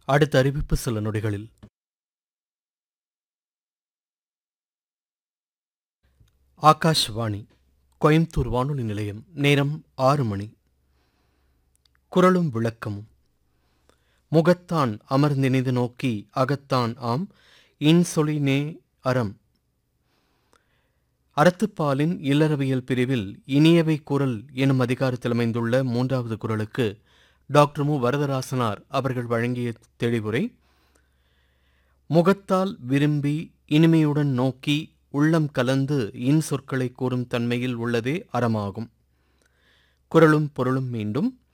அடுத்த அறிவிப்பு சில நொடிகளில் ஆகாஷ்வாணி கோயம்புத்தூர் வானொலி நிலையம் நேரம் ஆறு மணி குரலும் விளக்கமும் முகத்தான் அமர்ந்தினிது நோக்கி அகத்தான் ஆம் இன்சொலினே அறம் அறத்துப்பாலின் இல்லறவியல் பிரிவில் இனியவை குரல் எனும் அதிகாரத்தில் அமைந்துள்ள மூன்றாவது குரலுக்கு டாக்டர் மு வரதராசனார் அவர்கள் வழங்கிய தெளிவுரை முகத்தால் விரும்பி இனிமையுடன் நோக்கி உள்ளம் கலந்து இன் சொற்களை கூறும் தன்மையில் உள்ளதே அறமாகும் குரலும் பொருளும் மீண்டும்